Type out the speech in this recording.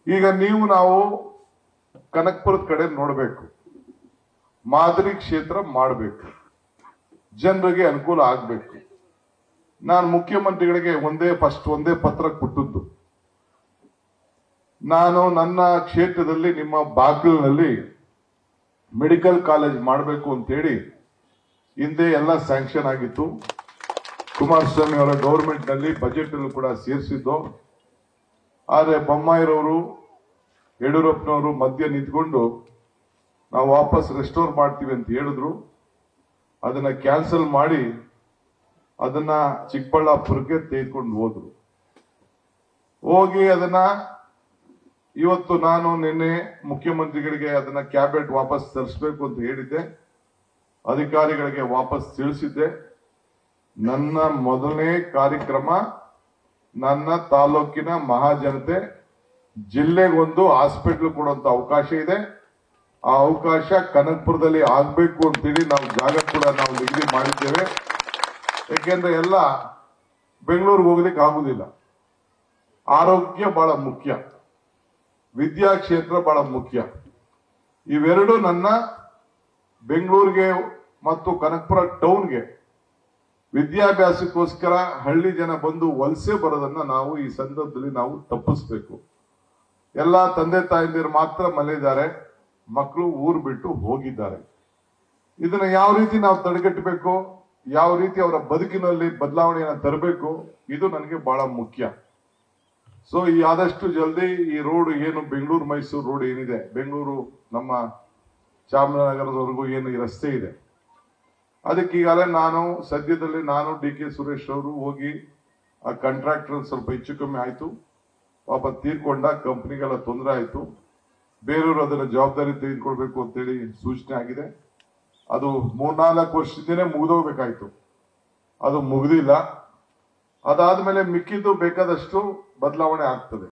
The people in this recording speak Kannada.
ಈಗ ನೀವು ನಾವು ಕನಕ್ಪುರದ ಕಡೆ ನೋಡಬೇಕು ಮಾದರಿ ಕ್ಷೇತ್ರ ಮಾಡಬೇಕು ಜನರಿಗೆ ಅನುಕೂಲ ಆಗ್ಬೇಕು ನಾನು ಮುಖ್ಯಮಂತ್ರಿಗಳಿಗೆ ಒಂದೇ ಫಸ್ಟ್ ಒಂದೇ ಪತ್ರ ಕೊಟ್ಟದ್ದು ನಾನು ನನ್ನ ಕ್ಷೇತ್ರದಲ್ಲಿ ನಿಮ್ಮ ಬಾಗಿಲಿನಲ್ಲಿ ಮೆಡಿಕಲ್ ಕಾಲೇಜ್ ಮಾಡಬೇಕು ಅಂತೇಳಿ ಹಿಂದೆ ಎಲ್ಲ ಸ್ಯಾಂಕ್ಷನ್ ಆಗಿತ್ತು ಕುಮಾರಸ್ವಾಮಿ ಅವರ ಗೌರ್ಮೆಂಟ್ ನಲ್ಲಿ ಬಜೆಟ್ ಅಲ್ಲೂ ಕೂಡ ಸೇರಿಸಿದ್ದು ಆದರೆ ಬೊಮ್ಮಾಯಿರವರು ಯಡಿಯೂರಪ್ಪನವರು ಮಧ್ಯ ನಿಂತ್ಕೊಂಡು ನಾವು ವಾಪಸ್ ರೆಸ್ಟೋರ್ ಮಾಡ್ತೀವಿ ಅಂತ ಹೇಳಿದ್ರು ಅದನ್ನ ಕ್ಯಾನ್ಸಲ್ ಮಾಡಿ ಅದನ್ನ ಚಿಕ್ಕಬಳ್ಳಾಪುರಕ್ಕೆ ತೆಗೆದುಕೊಂಡು ಹೋದ್ರು ಹೋಗಿ ಅದನ್ನ ಇವತ್ತು ನಾನು ನಿನ್ನೆ ಮುಖ್ಯಮಂತ್ರಿಗಳಿಗೆ ಅದನ್ನ ಕ್ಯಾಬಿನೆಟ್ ವಾಪಸ್ ತರಿಸಬೇಕು ಅಂತ ಹೇಳಿದ್ದೆ ಅಧಿಕಾರಿಗಳಿಗೆ ವಾಪಸ್ ತಿಳಿಸಿದ್ದೆ ನನ್ನ ಮೊದಲನೇ ಕಾರ್ಯಕ್ರಮ ನನ್ನ ತಾಲೂಕಿನ ಮಹಾಜನತೆ ಜಿಲ್ಲೆಗೊಂದು ಹಾಸ್ಪಿಟಲ್ ಕೊಡುವಂತ ಅವಕಾಶ ಇದೆ ಆ ಅವಕಾಶ ಕನಕಪುರದಲ್ಲಿ ಆಗ್ಬೇಕು ಅಂತೇಳಿ ನಾವು ಜಾಗ ಕೂಡ ನಾವು ನಿಗದಿ ಮಾಡಿದ್ದೇವೆ ಯಾಕೆಂದ್ರೆ ಎಲ್ಲ ಬೆಂಗಳೂರಿಗೆ ಹೋಗ್ಲಿಕ್ಕೆ ಆಗುದಿಲ್ಲ ಆರೋಗ್ಯ ಬಹಳ ಮುಖ್ಯ ವಿದ್ಯಾ ಕ್ಷೇತ್ರ ಬಹಳ ಮುಖ್ಯ ಇವೆರಡು ನನ್ನ ಬೆಂಗಳೂರಿಗೆ ಮತ್ತು ಕನಕಪುರ ಟೌನ್ಗೆ ವಿದ್ಯಾಭ್ಯಾಸಕ್ಕೋಸ್ಕರ ಹಳ್ಳಿ ಜನ ಬಂದು ವಲಸೆ ಬರೋದನ್ನ ನಾವು ಈ ಸಂದರ್ಭದಲ್ಲಿ ನಾವು ತಪ್ಪಿಸ್ಬೇಕು ಎಲ್ಲ ತಂದೆ ತಾಯಂದಿರು ಮಾತ್ರ ಮನೆಯಿದ್ದಾರೆ ಮಕ್ಕಳು ಊರು ಬಿಟ್ಟು ಹೋಗಿದ್ದಾರೆ ಇದನ್ನ ಯಾವ ರೀತಿ ನಾವು ತಡೆಗಟ್ಟಬೇಕು ಯಾವ ರೀತಿ ಅವರ ಬದುಕಿನಲ್ಲಿ ಬದಲಾವಣೆಯನ್ನು ತರಬೇಕು ಇದು ನನಗೆ ಬಹಳ ಮುಖ್ಯ ಸೊ ಈ ಆದಷ್ಟು ಜಲ್ದಿ ಈ ರೋಡ್ ಏನು ಬೆಂಗಳೂರು ಮೈಸೂರು ರೋಡ್ ಏನಿದೆ ಬೆಂಗಳೂರು ನಮ್ಮ ಚಾಮರಾಜನಗರದವರೆಗೂ ಏನು ಈ ರಸ್ತೆ ಇದೆ ಅದಕ್ಕೆ ಈಗಾಗಲೇ ನಾನು ಸದ್ಯದಲ್ಲಿ ನಾನು ಡಿ ಕೆ ಸುರೇಶ್ ಅವರು ಹೋಗಿ ಆ ಕಾಂಟ್ರಾಕ್ಟರ್ ಸ್ವಲ್ಪ ಹೆಚ್ಚು ಕಮ್ಮಿ ಆಯ್ತು ಪಾಪ ತೀರ್ಕೊಂಡ ಕಂಪ್ನಿಗೆಲ್ಲ ತೊಂದರೆ ಆಯ್ತು ಬೇರೆಯವರು ಅದನ್ನ ಜವಾಬ್ದಾರಿ ತೆಗೆದುಕೊಳ್ಬೇಕು ಅಂತೇಳಿ ಸೂಚನೆ ಆಗಿದೆ ಅದು ಮೂರ್ನಾಲ್ಕು ವರ್ಷದಿಂದನೇ ಮುಗಿದೋಗ್ಬೇಕಾಯ್ತು ಅದು ಮುಗ್ದಿಲ್ಲ ಅದಾದ್ಮೇಲೆ ಮಿಕ್ಕಿದ್ದು ಬೇಕಾದಷ್ಟು ಬದಲಾವಣೆ ಆಗ್ತದೆ